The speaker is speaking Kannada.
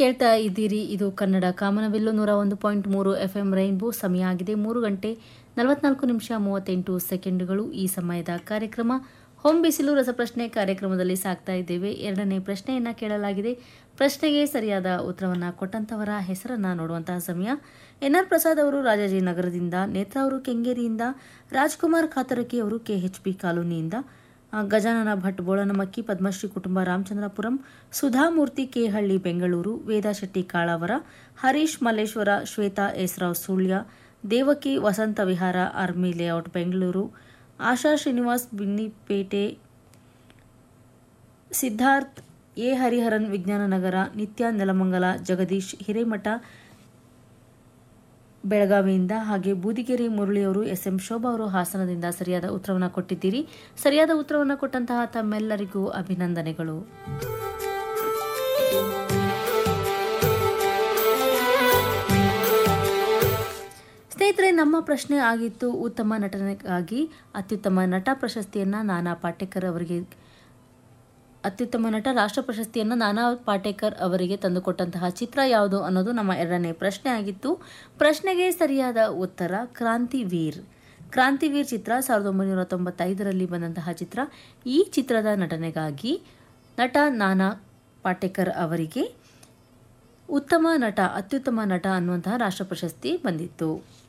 ಕೇಳ್ತಾ ಇದ್ದೀರಿ ಇದು ಕನ್ನಡ ಕಾಮನಬಿಲ್ಲು ನೂರ ಒಂದು ಪಾಯಿಂಟ್ ಮೂರು ಎಫ್ ಎಂ ರೈನ್ಬೋ ಸಮಯ ಆಗಿದೆ ಮೂರು ಗಂಟೆ ನಲವತ್ನಾಲ್ಕು ನಿಮಿಷ ಮೂವತ್ತೆಂಟು ಸೆಕೆಂಡುಗಳು ಈ ಸಮಯದ ಕಾರ್ಯಕ್ರಮ ಹೋಮ್ ಬಿಸಿಲು ರಸಪ್ರಶ್ನೆ ಕಾರ್ಯಕ್ರಮದಲ್ಲಿ ಸಾಕ್ತಾ ಇದ್ದೇವೆ ಎರಡನೇ ಪ್ರಶ್ನೆಯನ್ನ ಕೇಳಲಾಗಿದೆ ಪ್ರಶ್ನೆಗೆ ಸರಿಯಾದ ಉತ್ತರವನ್ನ ಕೊಟ್ಟಂತವರ ಹೆಸರನ್ನ ನೋಡುವಂತಹ ಸಮಯ ಎನ್ಆರ್ ಪ್ರಸಾದ್ ಅವರು ರಾಜಾಜಿನಗರದಿಂದ ನೇತ್ರ ಅವರು ಕೆಂಗೇರಿಯಿಂದ ರಾಜ್ಕುಮಾರ್ ಖಾತರಕಿ ಅವರು ಕೆಎಚ್ಪಿ ಕಾಲೋನಿಯಿಂದ ಆ, ಗಜಾನನ ಭಟ್ ಬೋಳನಮಕ್ಕಿ ಪದ್ಮಶ್ರೀ ಕುಟುಂಬ ರಾಮಚಂದ್ರಪುರಂ ಸುಧಾಮೂರ್ತಿ ಕೆಹಳ್ಳಿ ಬೆಂಗಳೂರು ವೇದಾ Shetty ಕಾಳಾವರ Harish Malleshwara Shweta ಎಸ್ರಾವ್ Sullia Devaki Vasantha Vihara army layout Bengaluru Asha Srinivas Binnipete Siddharth A Hariharan Vijnana Nagar Nithya Nelamangala Jagadish Hiremath ಬೆಳಗಾವಿಯಿಂದ ಹಾಗೆ ಬೂದಿಗೆರೆ ಮುರಳಿಯವರು ಎಸ್ ಎಂ ಶೋಭಾ ಅವರು ಹಾಸನದಿಂದ ಸರಿಯಾದ ಉತ್ತರವನ್ನು ಕೊಟ್ಟಿದ್ದೀರಿ ಸರಿಯಾದ ಉತ್ತರವನ್ನು ಕೊಟ್ಟಂತಹ ತಮ್ಮೆಲ್ಲರಿಗೂ ಅಭಿನಂದನೆಗಳು ಸ್ನೇಹಿತರೆ ನಮ್ಮ ಪ್ರಶ್ನೆ ಆಗಿತ್ತು ಉತ್ತಮ ನಟನೆಗಾಗಿ ಅತ್ಯುತ್ತಮ ನಟ ಪ್ರಶಸ್ತಿಯನ್ನ ನಾನಾ ಪಾಟೇಕರ್ ಅವರಿಗೆ ಅತ್ಯುತ್ತಮ ನಟ ರಾಷ್ಟ್ರ ಪ್ರಶಸ್ತಿಯನ್ನು ನಾನಾ ಪಾಟೇಕರ್ ಅವರಿಗೆ ತಂದುಕೊಟ್ಟಂತಹ ಚಿತ್ರ ಯಾವುದು ಅನ್ನೋದು ನಮ್ಮ ಎರಡನೇ ಪ್ರಶ್ನೆ ಆಗಿತ್ತು ಪ್ರಶ್ನೆಗೆ ಸರಿಯಾದ ಉತ್ತರ ಕ್ರಾಂತಿವೀರ್ ಕ್ರಾಂತಿವೀರ್ ಚಿತ್ರ ಸಾವಿರದ ಒಂಬೈನೂರ ತೊಂಬತ್ತೈದರಲ್ಲಿ ಬಂದಂತಹ ಚಿತ್ರ ಈ ಚಿತ್ರದ ನಟನೆಗಾಗಿ ನಟ ನಾನಾ ಪಾಟೇಕರ್ ಅವರಿಗೆ ಉತ್ತಮ ನಟ ಅತ್ಯುತ್ತಮ ನಟ ಅನ್ನುವಂತಹ ರಾಷ್ಟ್ರ ಪ್ರಶಸ್ತಿ ಬಂದಿತ್ತು